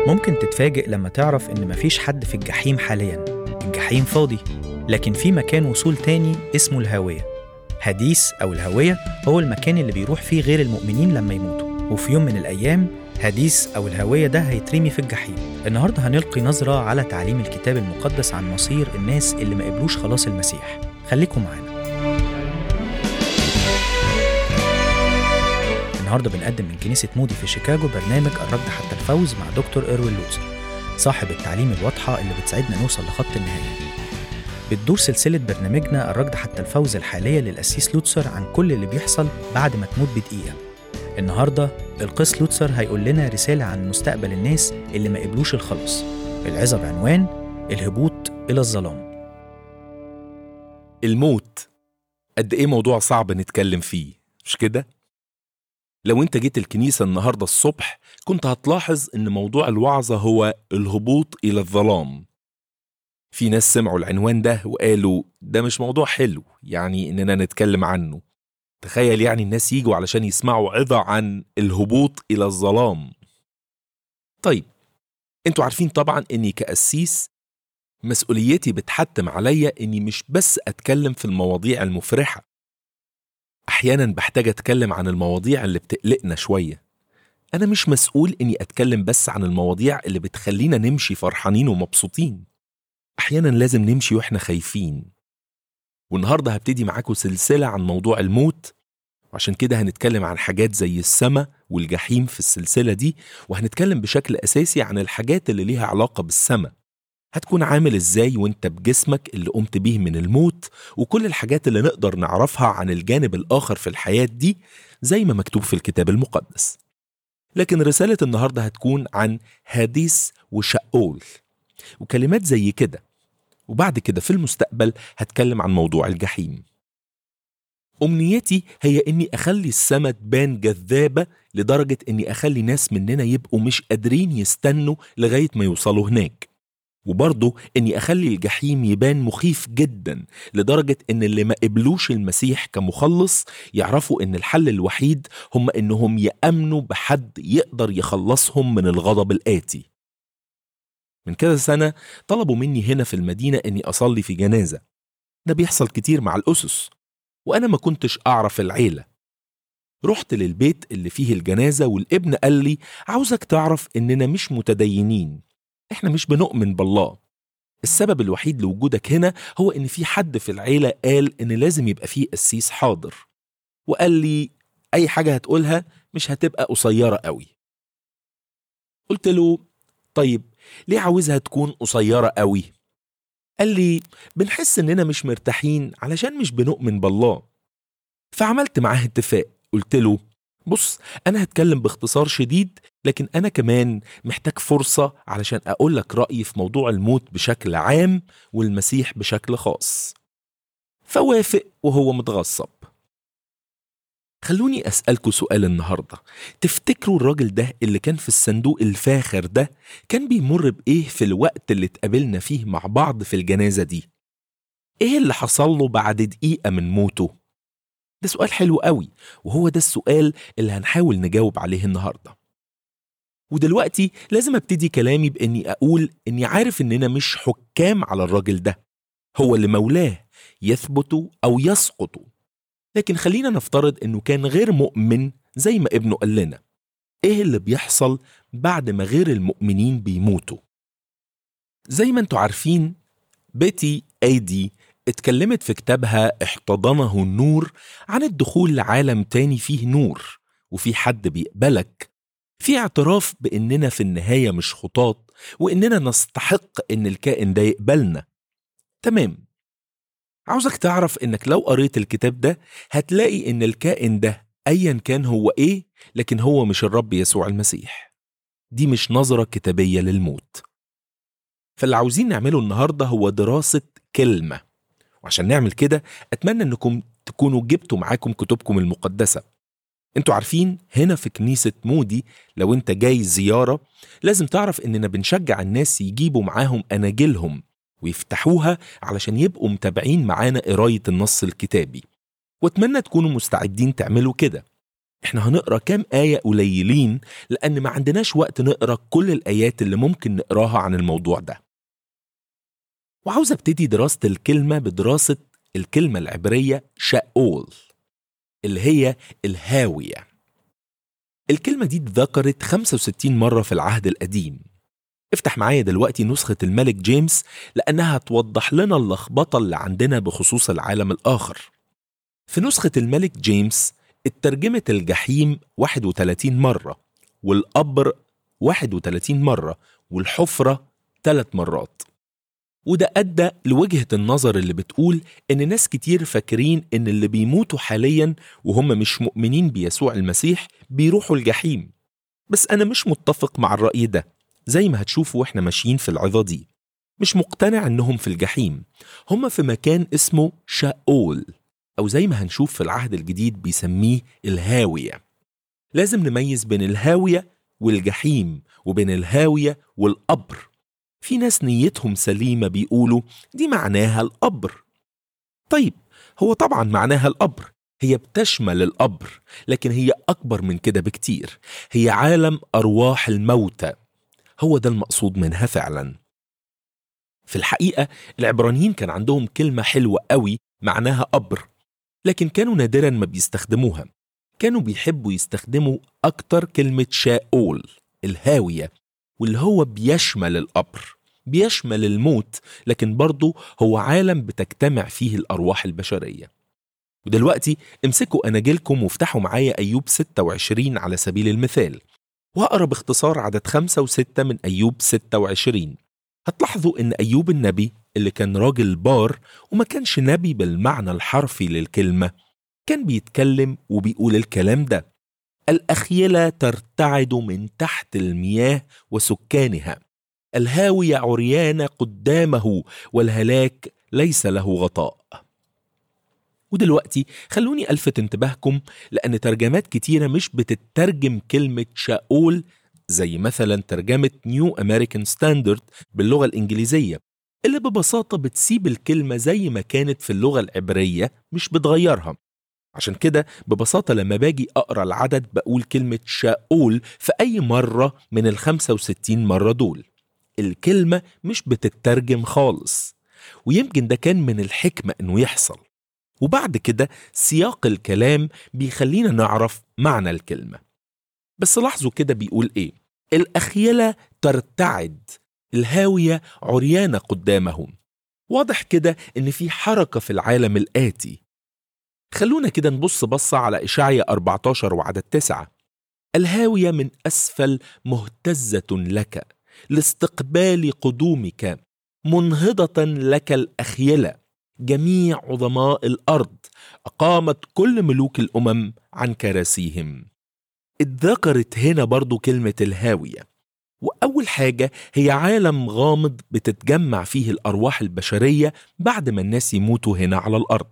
ممكن تتفاجئ لما تعرف إن مفيش حد في الجحيم حاليا الجحيم فاضي لكن في مكان وصول تاني اسمه الهاوية هديس أو الهاوية هو المكان اللي بيروح فيه غير المؤمنين لما يموتوا وفي يوم من الأيام هديس أو الهاوية ده هيترمي في الجحيم النهاردة هنلقي نظرة على تعليم الكتاب المقدس عن مصير الناس اللي ما قبلوش خلاص المسيح خليكم معانا النهارده بنقدم من كنيسة مودي في شيكاغو برنامج الرد حتى الفوز مع دكتور إيروين لوتسر صاحب التعليم الواضحة اللي بتساعدنا نوصل لخط النهاية بتدور سلسلة برنامجنا الركض حتى الفوز الحالية للأسيس لوتسر عن كل اللي بيحصل بعد ما تموت بدقيقة النهاردة القس لوتسر هيقول لنا رسالة عن مستقبل الناس اللي ما قبلوش الخلاص العظة بعنوان الهبوط إلى الظلام الموت قد ايه موضوع صعب نتكلم فيه مش كده لو انت جيت الكنيسة النهاردة الصبح كنت هتلاحظ ان موضوع الوعظة هو الهبوط الى الظلام في ناس سمعوا العنوان ده وقالوا ده مش موضوع حلو يعني اننا نتكلم عنه تخيل يعني الناس يجوا علشان يسمعوا عظة عن الهبوط الى الظلام طيب انتوا عارفين طبعا اني كأسيس مسؤوليتي بتحتم عليا اني مش بس اتكلم في المواضيع المفرحة احيانا بحتاج اتكلم عن المواضيع اللي بتقلقنا شوية انا مش مسؤول اني اتكلم بس عن المواضيع اللي بتخلينا نمشي فرحانين ومبسوطين احيانا لازم نمشي واحنا خايفين والنهارده هبتدي معاكم سلسلة عن موضوع الموت وعشان كده هنتكلم عن حاجات زي السماء والجحيم في السلسلة دي وهنتكلم بشكل أساسي عن الحاجات اللي ليها علاقة بالسماء هتكون عامل ازاي وانت بجسمك اللي قمت بيه من الموت وكل الحاجات اللي نقدر نعرفها عن الجانب الآخر في الحياة دي زي ما مكتوب في الكتاب المقدس لكن رسالة النهاردة هتكون عن هاديس وشاول وكلمات زي كده وبعد كده في المستقبل هتكلم عن موضوع الجحيم أمنيتي هي إني أخلي السما تبان جذابة لدرجة إني أخلي ناس مننا يبقوا مش قادرين يستنوا لغاية ما يوصلوا هناك وبرضه إني أخلي الجحيم يبان مخيف جدا لدرجة إن اللي ما قبلوش المسيح كمخلص يعرفوا إن الحل الوحيد هم إنهم يأمنوا بحد يقدر يخلصهم من الغضب الآتي من كذا سنة طلبوا مني هنا في المدينة إني أصلي في جنازة ده بيحصل كتير مع الأسس وأنا ما كنتش أعرف العيلة رحت للبيت اللي فيه الجنازة والابن قال لي عاوزك تعرف إننا مش متدينين إحنا مش بنؤمن بالله السبب الوحيد لوجودك هنا هو إن في حد في العيلة قال إن لازم يبقى فيه قسيس حاضر وقال لي أي حاجة هتقولها مش هتبقى قصيرة قوي قلت له طيب ليه عاوزها تكون قصيرة قوي؟ قال لي بنحس إننا مش مرتاحين علشان مش بنؤمن بالله فعملت معاه اتفاق قلت له بص أنا هتكلم باختصار شديد لكن أنا كمان محتاج فرصة علشان أقول لك رأيي في موضوع الموت بشكل عام والمسيح بشكل خاص فوافق وهو متغصب خلوني أسألكوا سؤال النهاردة تفتكروا الراجل ده اللي كان في الصندوق الفاخر ده كان بيمر بإيه في الوقت اللي اتقابلنا فيه مع بعض في الجنازة دي؟ إيه اللي حصل له بعد دقيقة من موته؟ ده سؤال حلو قوي وهو ده السؤال اللي هنحاول نجاوب عليه النهاردة ودلوقتي لازم ابتدي كلامي بإني أقول إني عارف إننا مش حكام على الراجل ده هو اللي مولاه يثبت أو يسقط لكن خلينا نفترض انه كان غير مؤمن زي ما ابنه قال لنا ايه اللي بيحصل بعد ما غير المؤمنين بيموتوا زي ما انتوا عارفين بيتي ايدي اتكلمت في كتابها احتضنه النور عن الدخول لعالم تاني فيه نور وفي حد بيقبلك في اعتراف باننا في النهايه مش خطاط واننا نستحق ان الكائن ده يقبلنا تمام عاوزك تعرف انك لو قريت الكتاب ده هتلاقي ان الكائن ده ايا كان هو ايه لكن هو مش الرب يسوع المسيح دي مش نظرة كتابية للموت فاللي عاوزين نعمله النهاردة هو دراسة كلمة وعشان نعمل كده أتمنى أنكم تكونوا جبتوا معاكم كتبكم المقدسة انتوا عارفين هنا في كنيسة مودي لو انت جاي زيارة لازم تعرف اننا بنشجع الناس يجيبوا معاهم أناجيلهم ويفتحوها علشان يبقوا متابعين معانا قراية النص الكتابي واتمنى تكونوا مستعدين تعملوا كده احنا هنقرا كام آية قليلين لأن ما عندناش وقت نقرا كل الآيات اللي ممكن نقراها عن الموضوع ده وعاوز ابتدي دراسة الكلمة بدراسة الكلمة العبرية شاول اللي هي الهاوية الكلمة دي اتذكرت 65 مرة في العهد القديم افتح معايا دلوقتي نسخة الملك جيمس لأنها توضح لنا اللخبطة اللي عندنا بخصوص العالم الآخر في نسخة الملك جيمس اترجمت الجحيم 31 مرة والقبر 31 مرة والحفرة 3 مرات وده أدى لوجهة النظر اللي بتقول إن ناس كتير فاكرين إن اللي بيموتوا حاليا وهم مش مؤمنين بيسوع المسيح بيروحوا الجحيم بس أنا مش متفق مع الرأي ده زي ما هتشوفوا واحنا ماشيين في العظة دي مش مقتنع إنهم في الجحيم هم في مكان اسمه شاول أو زي ما هنشوف في العهد الجديد بيسميه الهاوية لازم نميز بين الهاوية والجحيم وبين الهاوية والقبر في ناس نيتهم سليمة بيقولوا دي معناها القبر طيب هو طبعا معناها القبر هي بتشمل القبر لكن هي أكبر من كده بكتير هي عالم أرواح الموتى هو ده المقصود منها فعلا في الحقيقة العبرانيين كان عندهم كلمة حلوة قوي معناها قبر لكن كانوا نادرا ما بيستخدموها كانوا بيحبوا يستخدموا أكتر كلمة شاول الهاوية واللي هو بيشمل القبر بيشمل الموت لكن برضه هو عالم بتجتمع فيه الأرواح البشرية ودلوقتي امسكوا أناجيلكم وافتحوا معايا أيوب 26 على سبيل المثال وأقرأ باختصار عدد خمسة وستة من أيوب 26 هتلاحظوا إن أيوب النبي اللي كان راجل بار وما كانش نبي بالمعنى الحرفي للكلمة كان بيتكلم وبيقول الكلام ده الأخيلة ترتعد من تحت المياه وسكانها الهاوية عريانة قدامه والهلاك ليس له غطاء ودلوقتي خلوني ألفت انتباهكم لأن ترجمات كتيرة مش بتترجم كلمة شاول زي مثلا ترجمة نيو أمريكان ستاندرد باللغة الإنجليزية اللي ببساطة بتسيب الكلمة زي ما كانت في اللغة العبرية مش بتغيرها عشان كده ببساطة لما باجي أقرأ العدد بقول كلمة شاول في أي مرة من ال 65 مرة دول الكلمة مش بتترجم خالص ويمكن ده كان من الحكمة إنه يحصل وبعد كده سياق الكلام بيخلينا نعرف معنى الكلمة بس لاحظوا كده بيقول إيه الأخيلة ترتعد الهاوية عريانة قدامهم واضح كده إن في حركة في العالم الآتي خلونا كده نبص بصة على إشعيا 14 وعدد 9 الهاوية من أسفل مهتزة لك لاستقبال قدومك منهضة لك الأخيلة جميع عظماء الأرض أقامت كل ملوك الأمم عن كراسيهم اتذكرت هنا برضو كلمة الهاوية وأول حاجة هي عالم غامض بتتجمع فيه الأرواح البشرية بعد ما الناس يموتوا هنا على الأرض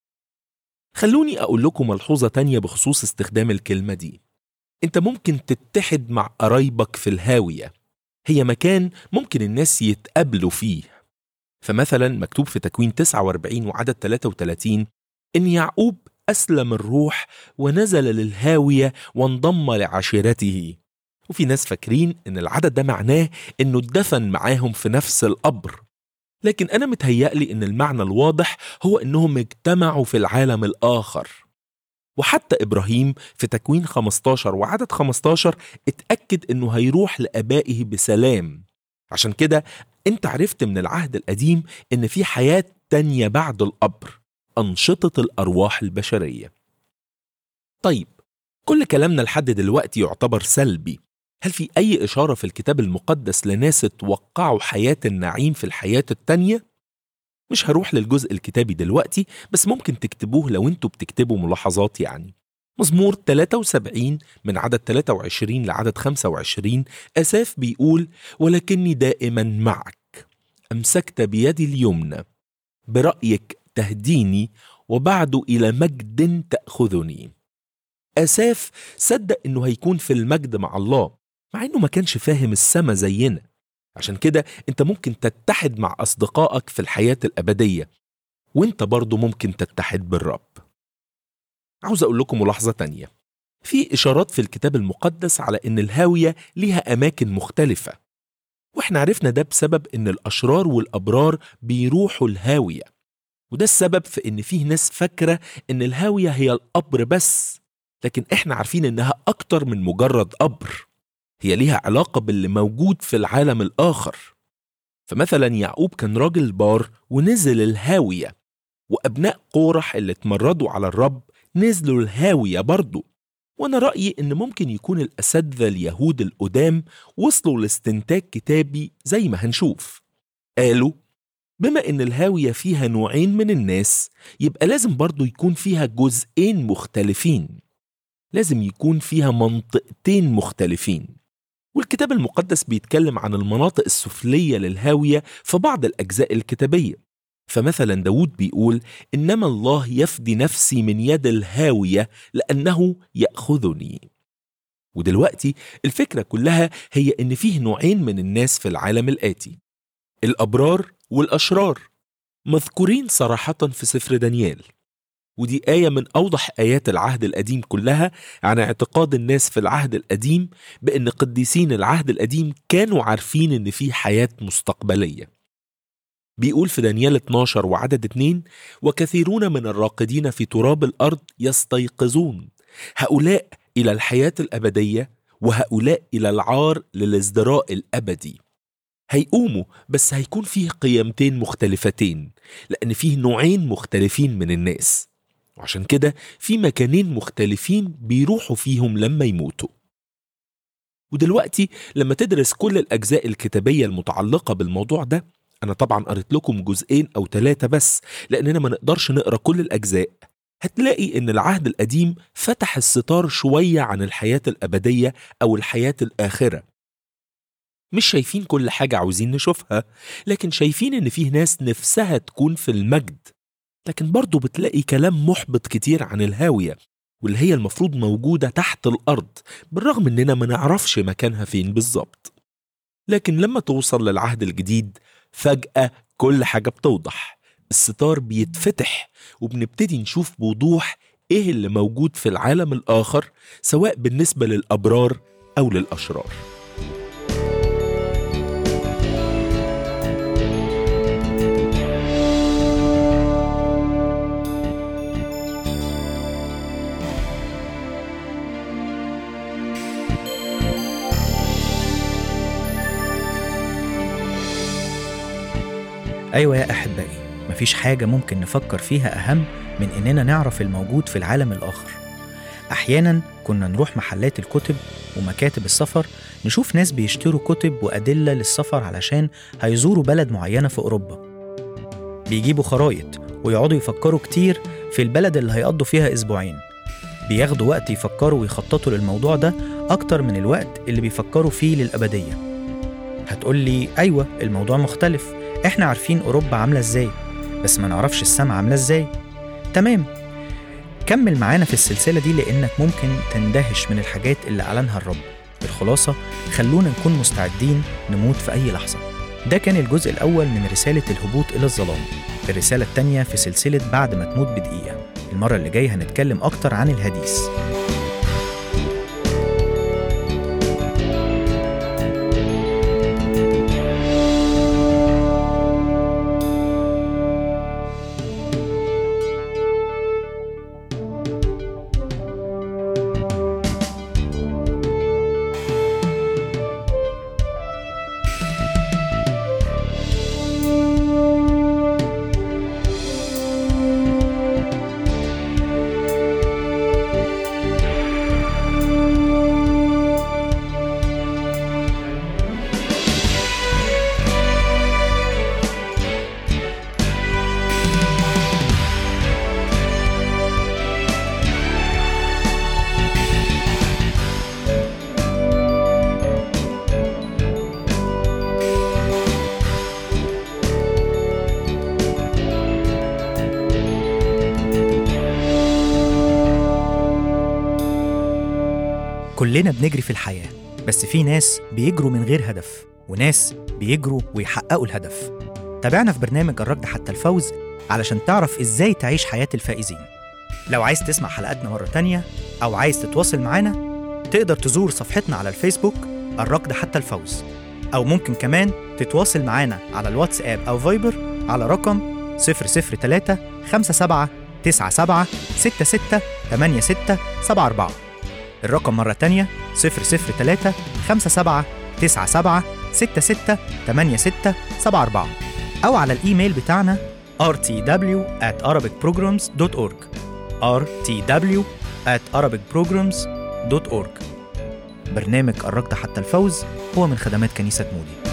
خلوني أقول لكم ملحوظة تانية بخصوص استخدام الكلمة دي أنت ممكن تتحد مع قرايبك في الهاوية هي مكان ممكن الناس يتقابلوا فيه فمثلا مكتوب في تكوين 49 وعدد 33 إن يعقوب أسلم الروح ونزل للهاوية وانضم لعشيرته وفي ناس فاكرين إن العدد ده معناه إنه اتدفن معاهم في نفس القبر لكن أنا متهيألي إن المعنى الواضح هو إنهم اجتمعوا في العالم الآخر وحتى إبراهيم في تكوين 15 وعدد 15 اتأكد إنه هيروح لآبائه بسلام عشان كده أنت عرفت من العهد القديم إن في حياة تانية بعد القبر أنشطة الأرواح البشرية طيب كل كلامنا لحد دلوقتي يعتبر سلبي هل في أي إشارة في الكتاب المقدس لناس توقعوا حياة النعيم في الحياة التانية؟ مش هروح للجزء الكتابي دلوقتي بس ممكن تكتبوه لو انتوا بتكتبوا ملاحظات يعني مزمور 73 من عدد 23 لعدد 25 أساف بيقول ولكني دائما معك أمسكت بيدي اليمنى برأيك تهديني وبعد إلى مجد تأخذني أساف صدق إنه هيكون في المجد مع الله مع إنه ما كانش فاهم السما زينا عشان كده انت ممكن تتحد مع اصدقائك في الحياه الابديه وانت برضه ممكن تتحد بالرب عاوز اقول لكم ملاحظه تانية في إشارات في الكتاب المقدس على إن الهاوية ليها أماكن مختلفة وإحنا عرفنا ده بسبب إن الأشرار والأبرار بيروحوا الهاوية وده السبب في إن فيه ناس فاكرة إن الهاوية هي القبر بس لكن إحنا عارفين إنها أكتر من مجرد قبر هي ليها علاقة باللي موجود في العالم الآخر فمثلا يعقوب كان راجل بار ونزل الهاوية وأبناء قورح اللي اتمردوا على الرب نزلوا الهاوية برضه وأنا رأيي إن ممكن يكون الأساتذة اليهود القدام وصلوا لاستنتاج كتابي زي ما هنشوف قالوا بما إن الهاوية فيها نوعين من الناس يبقى لازم برضه يكون فيها جزئين مختلفين لازم يكون فيها منطقتين مختلفين والكتاب المقدس بيتكلم عن المناطق السفلية للهاوية في بعض الأجزاء الكتابية فمثلا داود بيقول إنما الله يفدي نفسي من يد الهاوية لأنه يأخذني ودلوقتي الفكرة كلها هي إن فيه نوعين من الناس في العالم الآتي الأبرار والأشرار مذكورين صراحة في سفر دانيال ودي آية من أوضح آيات العهد القديم كلها عن اعتقاد الناس في العهد القديم بأن قديسين العهد القديم كانوا عارفين أن في حياة مستقبلية بيقول في دانيال 12 وعدد 2 وكثيرون من الراقدين في تراب الأرض يستيقظون هؤلاء إلى الحياة الأبدية وهؤلاء إلى العار للازدراء الأبدي هيقوموا بس هيكون فيه قيمتين مختلفتين لأن فيه نوعين مختلفين من الناس وعشان كده في مكانين مختلفين بيروحوا فيهم لما يموتوا ودلوقتي لما تدرس كل الأجزاء الكتابية المتعلقة بالموضوع ده أنا طبعا قريت لكم جزئين أو ثلاثة بس لأننا ما نقدرش نقرأ كل الأجزاء هتلاقي إن العهد القديم فتح الستار شوية عن الحياة الأبدية أو الحياة الآخرة مش شايفين كل حاجة عاوزين نشوفها لكن شايفين إن فيه ناس نفسها تكون في المجد لكن برضه بتلاقي كلام محبط كتير عن الهاوية واللي هي المفروض موجودة تحت الأرض بالرغم إننا ما نعرفش مكانها فين بالظبط لكن لما توصل للعهد الجديد فجأة كل حاجة بتوضح الستار بيتفتح وبنبتدي نشوف بوضوح إيه اللي موجود في العالم الآخر سواء بالنسبة للأبرار أو للأشرار أيوة يا أحبائي مفيش حاجة ممكن نفكر فيها أهم من إننا نعرف الموجود في العالم الآخر أحيانا كنا نروح محلات الكتب ومكاتب السفر نشوف ناس بيشتروا كتب وأدلة للسفر علشان هيزوروا بلد معينة في أوروبا بيجيبوا خرايط ويقعدوا يفكروا كتير في البلد اللي هيقضوا فيها أسبوعين بياخدوا وقت يفكروا ويخططوا للموضوع ده أكتر من الوقت اللي بيفكروا فيه للأبدية هتقول لي أيوة الموضوع مختلف إحنا عارفين أوروبا عاملة إزاي بس ما نعرفش السما عاملة إزاي تمام كمل معانا في السلسلة دي لأنك ممكن تندهش من الحاجات اللي أعلنها الرب بالخلاصة خلونا نكون مستعدين نموت في أي لحظة ده كان الجزء الأول من رسالة الهبوط إلى الظلام الرسالة التانية في سلسلة بعد ما تموت بدقيقة المرة اللي جاية هنتكلم أكتر عن الهديث كلنا بنجري في الحياة بس في ناس بيجروا من غير هدف وناس بيجروا ويحققوا الهدف تابعنا في برنامج الركض حتى الفوز علشان تعرف ازاي تعيش حياة الفائزين لو عايز تسمع حلقاتنا مرة تانية أو عايز تتواصل معانا تقدر تزور صفحتنا على الفيسبوك الركض حتى الفوز أو ممكن كمان تتواصل معانا على الواتساب أو فايبر على رقم 003 57 97 66 86 74 الرقم مرة تانية 003 57 97 66 86 74 أو على الإيميل بتاعنا rtw at arabicprograms.org rtw at arabicprograms.org برنامج الركض حتى الفوز هو من خدمات كنيسة مودي